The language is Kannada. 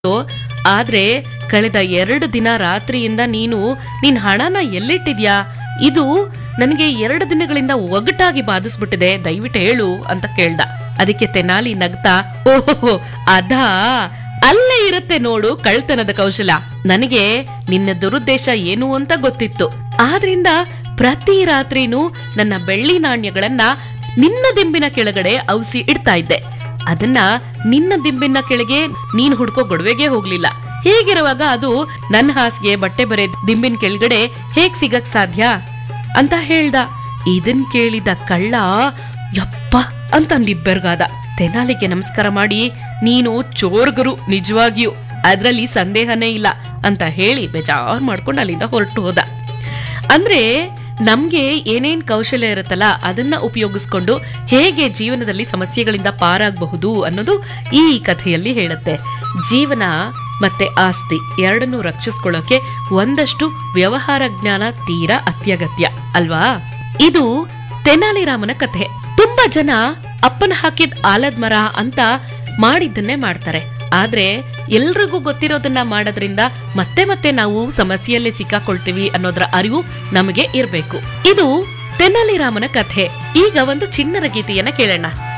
ಆದ್ರೆ ಕಳೆದ ಎರಡು ದಿನ ರಾತ್ರಿಯಿಂದ ನೀನು ನಿನ್ ಹಣನ ಎಲ್ಲಿಟ್ಟಿದ್ಯಾ ಇದು ನನಗೆ ಎರಡು ದಿನಗಳಿಂದ ಒಗಟಾಗಿ ಬಾಧಿಸ್ಬಿಟ್ಟಿದೆ ದಯವಿಟ್ಟು ಹೇಳು ಅಂತ ಕೇಳ್ದ ಅದಕ್ಕೆ ತೆನಾಲಿ ನಗ್ತಾ ಓಹೋ ಅದಾ ಅಲ್ಲೇ ಇರುತ್ತೆ ನೋಡು ಕಳ್ತನದ ಕೌಶಲ ನನಗೆ ನಿನ್ನ ದುರುದ್ದೇಶ ಏನು ಅಂತ ಗೊತ್ತಿತ್ತು ಆದ್ರಿಂದ ಪ್ರತಿ ರಾತ್ರಿನೂ ನನ್ನ ಬೆಳ್ಳಿ ನಾಣ್ಯಗಳನ್ನ ನಿನ್ನ ದಿಂಬಿನ ಕೆಳಗಡೆ ಔಸಿ ಇಡ್ತಾ ಇದ್ದೆ ಅದನ್ನ ನಿನ್ನ ದಿಂಬಿನ ಕೆಳಗೆ ನೀನ್ ಹುಡ್ಕೋ ಗೊಡವೆಗೆ ಹೋಗ್ಲಿಲ್ಲ ಹೀಗಿರುವಾಗ ಅದು ನನ್ನ ಹಾಸಿಗೆ ಬಟ್ಟೆ ಬರೆ ದಿಂಬಿನ ಕೆಳಗಡೆ ಹೇಗ್ ಸಿಗಕ್ ಸಾಧ್ಯ ಅಂತ ಹೇಳ್ದ ಇದನ್ ಕೇಳಿದ ಕಳ್ಳ ಯಪ್ಪ ಅಂತ ನಿಬ್ಬೆರ್ಗಾದ ತೆನಾಲಿಗೆ ನಮಸ್ಕಾರ ಮಾಡಿ ನೀನು ಚೋರ್ಗರು ನಿಜವಾಗಿಯೂ ಅದ್ರಲ್ಲಿ ಸಂದೇಹನೇ ಇಲ್ಲ ಅಂತ ಹೇಳಿ ಬೇಜಾರ್ ಮಾಡ್ಕೊಂಡು ಅಲ್ಲಿಂದ ಹೊರಟು ಹೋದ ಅಂದ್ರೆ ನಮ್ಗೆ ಏನೇನ್ ಕೌಶಲ್ಯ ಇರುತ್ತಲ್ಲ ಅದನ್ನ ಉಪಯೋಗಿಸ್ಕೊಂಡು ಹೇಗೆ ಜೀವನದಲ್ಲಿ ಸಮಸ್ಯೆಗಳಿಂದ ಪಾರಾಗಬಹುದು ಅನ್ನೋದು ಈ ಕಥೆಯಲ್ಲಿ ಹೇಳುತ್ತೆ ಜೀವನ ಮತ್ತೆ ಆಸ್ತಿ ಎರಡನ್ನೂ ರಕ್ಷಿಸ್ಕೊಳ್ಳೋಕೆ ಒಂದಷ್ಟು ವ್ಯವಹಾರ ಜ್ಞಾನ ತೀರಾ ಅತ್ಯಗತ್ಯ ಅಲ್ವಾ ಇದು ತೆನಾಲಿರಾಮನ ಕಥೆ ತುಂಬಾ ಜನ ಅಪ್ಪನ ಹಾಕಿದ ಆಲದ ಮರ ಅಂತ ಮಾಡಿದ್ದನ್ನೇ ಮಾಡ್ತಾರೆ ಆದ್ರೆ ಎಲ್ರಿಗೂ ಗೊತ್ತಿರೋದನ್ನ ಮಾಡೋದ್ರಿಂದ ಮತ್ತೆ ಮತ್ತೆ ನಾವು ಸಮಸ್ಯೆಯಲ್ಲಿ ಸಿಕ್ಕಾಕೊಳ್ತೀವಿ ಅನ್ನೋದ್ರ ಅರಿವು ನಮಗೆ ಇರ್ಬೇಕು ಇದು ತೆನಾಲಿರಾಮನ ಕಥೆ ಈಗ ಒಂದು ಚಿನ್ನದ ಗೀತೆಯನ್ನ ಕೇಳೋಣ